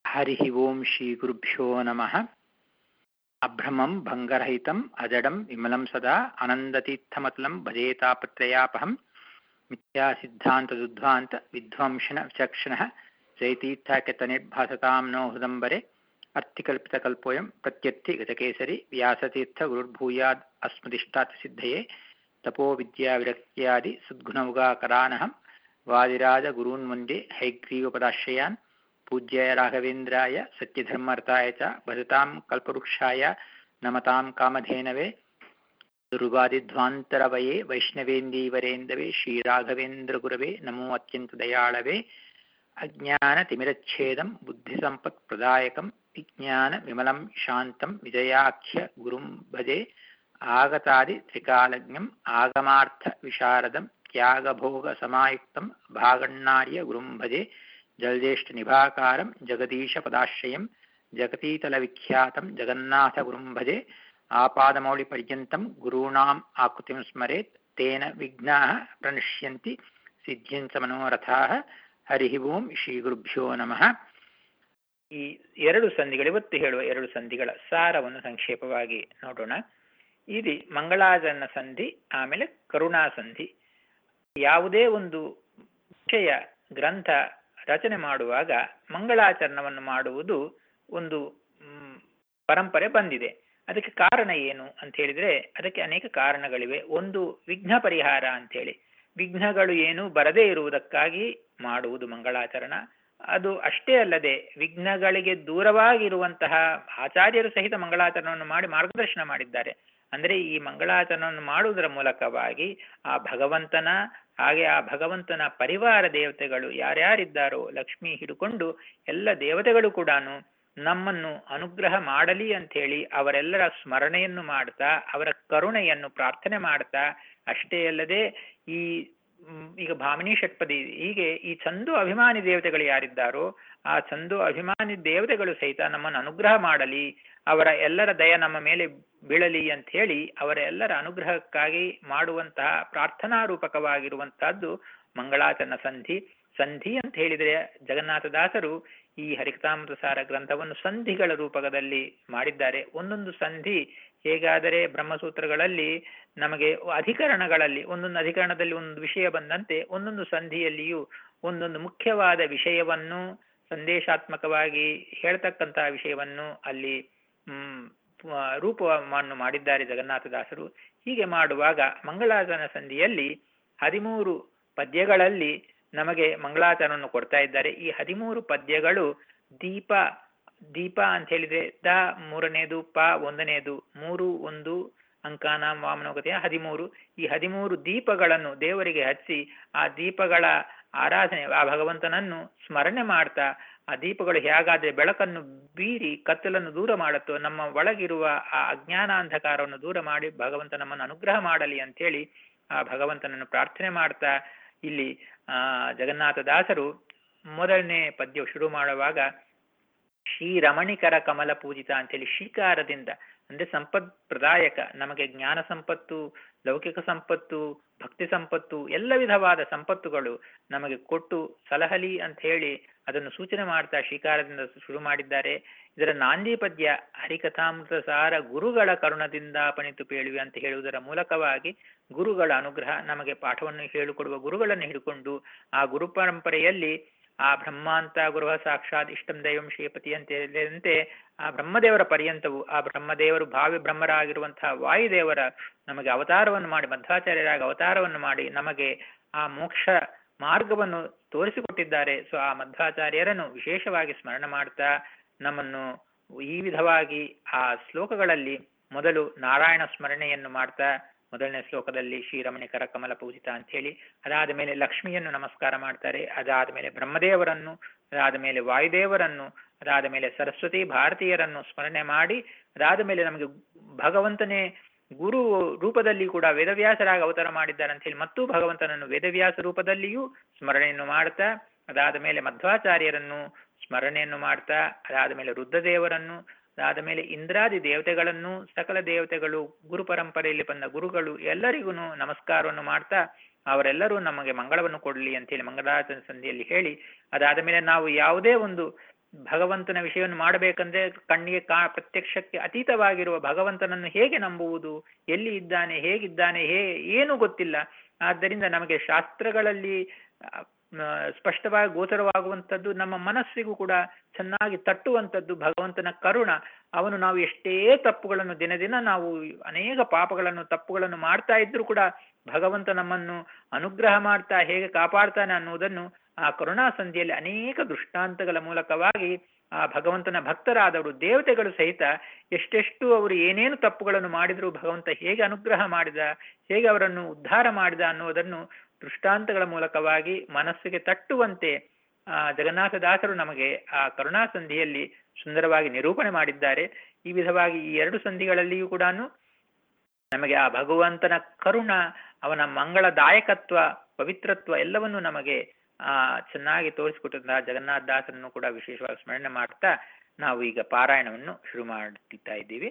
हरिः ओं श्रीगुरुभ्यो नमः अभ्रमं भङ्गरहितम् अजडं विमलं सदा आनन्दतीर्थमतुलं भजेतापत्रयापहं मिथ्यासिद्धान्तदुद्ध्वान्त विध्वंसन विचक्षणः जयतीर्थाख्यतनिर्भासतां नो हृदम्बरे अर्थिकल्पितकल्पोऽयं प्रत्यर्थिगतकेसरि व्यासतीर्थगुरुर्भूयाद् अस्मदिष्टात् सिद्धये तपोविद्याविरक्त्यादि सद्गुणौगाकरानहं वादिराजगुरून् वन्दे हैग्रीवपदाश्रयान् पूज्याय राघवेन्द्राय सत्यधर्मर्ताय च भजतां कल्पवृक्षाय नमतां कामधेनवे दुर्गादिध्वान्तरवये वैष्णवेन्दीवरेन्दवे श्रीराघवेन्द्रगुरवे नमो अत्यन्तदयाळवे अज्ञानतिमिरच्छेदं बुद्धिसम्पत्प्रदायकं विज्ञानविमलं शान्तं विजयाख्य गुरुं भजे आगतादित्रिकालज्ञम् आगमार्थविशारदं त्यागभोगसमायुक्तं भागण्णार्य गुरुं भजे जलज्येष्ठनिभाकारं जगदीशपदाश्रयं जगतीतलविख्यातं जगन्नाथगुरुं भजे आपादमौलिपर्यन्तं गुरूणाम् आकृतिं स्मरेत् तेन विघ्नाः प्रणश्यन्ति ಸಿದ್ಧ್ಯಂತ ಮನೋರಥಾಹ ಹರಿ ಓಂ ಶ್ರೀ ಗುರುಭ್ಯೋ ನಮಃ ಈ ಎರಡು ಸಂಧಿಗಳು ಇವತ್ತು ಹೇಳುವ ಎರಡು ಸಂಧಿಗಳ ಸಾರವನ್ನು ಸಂಕ್ಷೇಪವಾಗಿ ನೋಡೋಣ ಇಲ್ಲಿ ಮಂಗಳಾಚರಣ ಸಂಧಿ ಆಮೇಲೆ ಕರುಣಾ ಸಂಧಿ ಯಾವುದೇ ಒಂದು ವಿಷಯ ಗ್ರಂಥ ರಚನೆ ಮಾಡುವಾಗ ಮಂಗಳಾಚರಣವನ್ನು ಮಾಡುವುದು ಒಂದು ಪರಂಪರೆ ಬಂದಿದೆ ಅದಕ್ಕೆ ಕಾರಣ ಏನು ಅಂತ ಹೇಳಿದ್ರೆ ಅದಕ್ಕೆ ಅನೇಕ ಕಾರಣಗಳಿವೆ ಒಂದು ವಿಘ್ನ ಪರಿಹಾರ ಅಂತೇಳಿ ವಿಘ್ನಗಳು ಏನು ಬರದೇ ಇರುವುದಕ್ಕಾಗಿ ಮಾಡುವುದು ಮಂಗಳಾಚರಣ ಅದು ಅಷ್ಟೇ ಅಲ್ಲದೆ ವಿಘ್ನಗಳಿಗೆ ದೂರವಾಗಿರುವಂತಹ ಆಚಾರ್ಯರು ಸಹಿತ ಮಂಗಳಾಚರಣವನ್ನು ಮಾಡಿ ಮಾರ್ಗದರ್ಶನ ಮಾಡಿದ್ದಾರೆ ಅಂದ್ರೆ ಈ ಮಂಗಳಾಚರಣವನ್ನು ಮಾಡುವುದರ ಮೂಲಕವಾಗಿ ಆ ಭಗವಂತನ ಹಾಗೆ ಆ ಭಗವಂತನ ಪರಿವಾರ ದೇವತೆಗಳು ಯಾರ್ಯಾರಿದ್ದಾರೋ ಲಕ್ಷ್ಮಿ ಹಿಡ್ಕೊಂಡು ಎಲ್ಲ ದೇವತೆಗಳು ಕೂಡ ನಮ್ಮನ್ನು ಅನುಗ್ರಹ ಮಾಡಲಿ ಅಂತ ಹೇಳಿ ಅವರೆಲ್ಲರ ಸ್ಮರಣೆಯನ್ನು ಮಾಡ್ತಾ ಅವರ ಕರುಣೆಯನ್ನು ಪ್ರಾರ್ಥನೆ ಮಾಡ್ತಾ ಅಷ್ಟೇ ಅಲ್ಲದೆ ಈ ಈಗ ಭಾಮಿನಿ ಷಟ್ಪದಿ ಹೀಗೆ ಈ ಚಂದು ಅಭಿಮಾನಿ ದೇವತೆಗಳು ಯಾರಿದ್ದಾರೋ ಆ ಚಂದು ಅಭಿಮಾನಿ ದೇವತೆಗಳು ಸಹಿತ ನಮ್ಮನ್ನು ಅನುಗ್ರಹ ಮಾಡಲಿ ಅವರ ಎಲ್ಲರ ದಯ ನಮ್ಮ ಮೇಲೆ ಬೀಳಲಿ ಅಂತ ಹೇಳಿ ಅವರ ಎಲ್ಲರ ಅನುಗ್ರಹಕ್ಕಾಗಿ ಮಾಡುವಂತಹ ಪ್ರಾರ್ಥನಾ ರೂಪಕವಾಗಿರುವಂತಹದ್ದು ಮಂಗಳಾಚರಣ ಸಂಧಿ ಸಂಧಿ ಅಂತ ಹೇಳಿದರೆ ಜಗನ್ನಾಥದಾಸರು ಈ ಹರಿಕತಾಮೃತ ಸಾರ ಗ್ರಂಥವನ್ನು ಸಂಧಿಗಳ ರೂಪಕದಲ್ಲಿ ಮಾಡಿದ್ದಾರೆ ಒಂದೊಂದು ಸಂಧಿ ಹೇಗಾದರೆ ಬ್ರಹ್ಮಸೂತ್ರಗಳಲ್ಲಿ ನಮಗೆ ಅಧಿಕರಣಗಳಲ್ಲಿ ಒಂದೊಂದು ಅಧಿಕರಣದಲ್ಲಿ ಒಂದು ವಿಷಯ ಬಂದಂತೆ ಒಂದೊಂದು ಸಂಧಿಯಲ್ಲಿಯೂ ಒಂದೊಂದು ಮುಖ್ಯವಾದ ವಿಷಯವನ್ನು ಸಂದೇಶಾತ್ಮಕವಾಗಿ ಹೇಳ್ತಕ್ಕಂತಹ ವಿಷಯವನ್ನು ಅಲ್ಲಿ ಹ್ಮ್ ರೂಪವನ್ನು ಮಾಡಿದ್ದಾರೆ ಜಗನ್ನಾಥದಾಸರು ಹೀಗೆ ಮಾಡುವಾಗ ಮಂಗಳಾಚರಣ ಸಂಧಿಯಲ್ಲಿ ಹದಿಮೂರು ಪದ್ಯಗಳಲ್ಲಿ ನಮಗೆ ಮಂಗಳಾಚರಣವನ್ನು ಕೊಡ್ತಾ ಇದ್ದಾರೆ ಈ ಹದಿಮೂರು ಪದ್ಯಗಳು ದೀಪ ದೀಪ ಅಂತ ಹೇಳಿದ್ರೆ ದ ಮೂರನೇದು ಪ ಒಂದನೇದು ಮೂರು ಒಂದು ಅಂಕಾನ ವಾಮನೋಗತೆಯ ಹದಿಮೂರು ಈ ಹದಿಮೂರು ದೀಪಗಳನ್ನು ದೇವರಿಗೆ ಹಚ್ಚಿ ಆ ದೀಪಗಳ ಆರಾಧನೆ ಆ ಭಗವಂತನನ್ನು ಸ್ಮರಣೆ ಮಾಡ್ತಾ ಆ ದೀಪಗಳು ಹೇಗಾದ್ರೆ ಬೆಳಕನ್ನು ಬೀರಿ ಕತ್ತಲನ್ನು ದೂರ ಮಾಡುತ್ತೋ ನಮ್ಮ ಒಳಗಿರುವ ಆ ಅಜ್ಞಾನ ಅಂಧಕಾರವನ್ನು ದೂರ ಮಾಡಿ ಭಗವಂತ ನಮ್ಮನ್ನು ಅನುಗ್ರಹ ಮಾಡಲಿ ಅಂತೇಳಿ ಆ ಭಗವಂತನನ್ನು ಪ್ರಾರ್ಥನೆ ಮಾಡ್ತಾ ಇಲ್ಲಿ ಆ ಜಗನ್ನಾಥದಾಸರು ಮೊದಲನೇ ಪದ್ಯ ಶುರು ಮಾಡುವಾಗ ಶ್ರೀರಮಣಿಕರ ಕಮಲ ಪೂಜಿತ ಅಂತೇಳಿ ಶ್ರೀಕಾರದಿಂದ ಅಂದ್ರೆ ಸಂಪತ್ ಪ್ರದಾಯಕ ನಮಗೆ ಜ್ಞಾನ ಸಂಪತ್ತು ಲೌಕಿಕ ಸಂಪತ್ತು ಭಕ್ತಿ ಸಂಪತ್ತು ಎಲ್ಲ ವಿಧವಾದ ಸಂಪತ್ತುಗಳು ನಮಗೆ ಕೊಟ್ಟು ಸಲಹಲಿ ಅಂತ ಹೇಳಿ ಅದನ್ನು ಸೂಚನೆ ಮಾಡ್ತಾ ಶ್ರೀಕಾರದಿಂದ ಶುರು ಮಾಡಿದ್ದಾರೆ ಇದರ ನಾಂದಿ ಪದ್ಯ ಹರಿಕಥಾಮೃತ ಸಾರ ಗುರುಗಳ ಕರುಣದಿಂದ ಪಣಿತು ಪೇಳುವೆ ಅಂತ ಹೇಳುವುದರ ಮೂಲಕವಾಗಿ ಗುರುಗಳ ಅನುಗ್ರಹ ನಮಗೆ ಪಾಠವನ್ನು ಹೇಳಿಕೊಡುವ ಗುರುಗಳನ್ನು ಹಿಡ್ಕೊಂಡು ಆ ಗುರು ಪರಂಪರೆಯಲ್ಲಿ ಆ ಬ್ರಹ್ಮಾಂತ ಗುರುಹ ಸಾಕ್ಷಾತ್ ಇಷ್ಟಂ ದೈವಂ ಶ್ರೀಪತಿ ಅಂತ ಹೇಳಿದಂತೆ ಆ ಬ್ರಹ್ಮದೇವರ ಪರ್ಯಂತವು ಆ ಬ್ರಹ್ಮದೇವರು ಭಾವಿ ಬ್ರಹ್ಮರಾಗಿರುವಂತಹ ವಾಯುದೇವರ ನಮಗೆ ಅವತಾರವನ್ನು ಮಾಡಿ ಮಧ್ವಾಚಾರ್ಯರಾಗಿ ಅವತಾರವನ್ನು ಮಾಡಿ ನಮಗೆ ಆ ಮೋಕ್ಷ ಮಾರ್ಗವನ್ನು ತೋರಿಸಿಕೊಟ್ಟಿದ್ದಾರೆ ಸೊ ಆ ಮಧ್ವಾಚಾರ್ಯರನ್ನು ವಿಶೇಷವಾಗಿ ಸ್ಮರಣ ಮಾಡ್ತಾ ನಮ್ಮನ್ನು ಈ ವಿಧವಾಗಿ ಆ ಶ್ಲೋಕಗಳಲ್ಲಿ ಮೊದಲು ನಾರಾಯಣ ಸ್ಮರಣೆಯನ್ನು ಮಾಡ್ತಾ ಮೊದಲನೇ ಶ್ಲೋಕದಲ್ಲಿ ಶ್ರೀರಮಣಿಕರ ಕಮಲ ಪೂಜಿತ ಅಂತ ಹೇಳಿ ಅದಾದ ಮೇಲೆ ಲಕ್ಷ್ಮಿಯನ್ನು ನಮಸ್ಕಾರ ಮಾಡ್ತಾರೆ ಅದಾದ ಮೇಲೆ ಬ್ರಹ್ಮದೇವರನ್ನು ಅದಾದ ಮೇಲೆ ವಾಯುದೇವರನ್ನು ಅದಾದ ಮೇಲೆ ಸರಸ್ವತಿ ಭಾರತೀಯರನ್ನು ಸ್ಮರಣೆ ಮಾಡಿ ಅದಾದ ಮೇಲೆ ನಮಗೆ ಭಗವಂತನೇ ಗುರು ರೂಪದಲ್ಲಿ ಕೂಡ ವೇದವ್ಯಾಸರಾಗಿ ಅವತಾರ ಮಾಡಿದ್ದಾರೆ ಅಂತ ಹೇಳಿ ಮತ್ತು ಭಗವಂತನನ್ನು ವೇದವ್ಯಾಸ ರೂಪದಲ್ಲಿಯೂ ಸ್ಮರಣೆಯನ್ನು ಮಾಡ್ತಾ ಅದಾದ ಮೇಲೆ ಮಧ್ವಾಚಾರ್ಯರನ್ನು ಸ್ಮರಣೆಯನ್ನು ಮಾಡ್ತಾ ಅದಾದ ಮೇಲೆ ರುದ್ರದೇವರನ್ನು ಅದಾದ ಮೇಲೆ ಇಂದ್ರಾದಿ ದೇವತೆಗಳನ್ನು ಸಕಲ ದೇವತೆಗಳು ಗುರು ಪರಂಪರೆಯಲ್ಲಿ ಬಂದ ಗುರುಗಳು ಎಲ್ಲರಿಗೂ ನಮಸ್ಕಾರವನ್ನು ಮಾಡ್ತಾ ಅವರೆಲ್ಲರೂ ನಮಗೆ ಮಂಗಳವನ್ನು ಕೊಡಲಿ ಅಂತೇಳಿ ಮಂಗಳಾಚರಣೆ ಸಂಧಿಯಲ್ಲಿ ಹೇಳಿ ಅದಾದ ಮೇಲೆ ನಾವು ಯಾವುದೇ ಒಂದು ಭಗವಂತನ ವಿಷಯವನ್ನು ಮಾಡಬೇಕಂದ್ರೆ ಕಣ್ಣಿಗೆ ಕಾ ಪ್ರತ್ಯಕ್ಷಕ್ಕೆ ಅತೀತವಾಗಿರುವ ಭಗವಂತನನ್ನು ಹೇಗೆ ನಂಬುವುದು ಎಲ್ಲಿ ಇದ್ದಾನೆ ಹೇಗಿದ್ದಾನೆ ಹೇ ಏನು ಗೊತ್ತಿಲ್ಲ ಆದ್ದರಿಂದ ನಮಗೆ ಶಾಸ್ತ್ರಗಳಲ್ಲಿ ಆ, ಮ, ಸ್ಪಷ್ಟವಾಗಿ ಗೋಚರವಾಗುವಂಥದ್ದು ನಮ್ಮ ಮನಸ್ಸಿಗೂ ಕೂಡ ಚೆನ್ನಾಗಿ ತಟ್ಟುವಂಥದ್ದು ಭಗವಂತನ ಕರುಣ ಅವನು ನಾವು ಎಷ್ಟೇ ತಪ್ಪುಗಳನ್ನು ದಿನ ದಿನ ನಾವು ಅನೇಕ ಪಾಪಗಳನ್ನು ತಪ್ಪುಗಳನ್ನು ಮಾಡ್ತಾ ಇದ್ರೂ ಕೂಡ ಭಗವಂತ ನಮ್ಮನ್ನು ಅನುಗ್ರಹ ಮಾಡ್ತಾ ಹೇಗೆ ಕಾಪಾಡ್ತಾನೆ ಅನ್ನುವುದನ್ನು ಆ ಕರುಣಾ ಸಂಧಿಯಲ್ಲಿ ಅನೇಕ ದೃಷ್ಟಾಂತಗಳ ಮೂಲಕವಾಗಿ ಆ ಭಗವಂತನ ಭಕ್ತರಾದವರು ದೇವತೆಗಳು ಸಹಿತ ಎಷ್ಟೆಷ್ಟು ಅವರು ಏನೇನು ತಪ್ಪುಗಳನ್ನು ಮಾಡಿದ್ರು ಭಗವಂತ ಹೇಗೆ ಅನುಗ್ರಹ ಮಾಡಿದ ಹೇಗೆ ಅವರನ್ನು ಉದ್ಧಾರ ಮಾಡಿದ ಅನ್ನುವುದನ್ನು ದೃಷ್ಟಾಂತಗಳ ಮೂಲಕವಾಗಿ ಮನಸ್ಸಿಗೆ ತಟ್ಟುವಂತೆ ಆ ಜಗನ್ನಾಥದಾಸರು ನಮಗೆ ಆ ಕರುಣಾ ಸಂಧಿಯಲ್ಲಿ ಸುಂದರವಾಗಿ ನಿರೂಪಣೆ ಮಾಡಿದ್ದಾರೆ ಈ ವಿಧವಾಗಿ ಈ ಎರಡು ಸಂಧಿಗಳಲ್ಲಿಯೂ ಕೂಡ ನಮಗೆ ಆ ಭಗವಂತನ ಕರುಣ ಅವನ ಮಂಗಳದಾಯಕತ್ವ ಪವಿತ್ರತ್ವ ಎಲ್ಲವನ್ನು ನಮಗೆ ಆ ಚೆನ್ನಾಗಿ ತೋರಿಸಿಕೊಟ್ಟಂತಹ ಜಗನ್ನಾಥ ದಾಸರನ್ನು ಕೂಡ ವಿಶೇಷವಾಗಿ ಸ್ಮರಣೆ ಮಾಡ್ತಾ ನಾವು ಈಗ ಪಾರಾಯಣವನ್ನು ಶುರು ಮಾಡುತ್ತಾ ಇದ್ದೀವಿ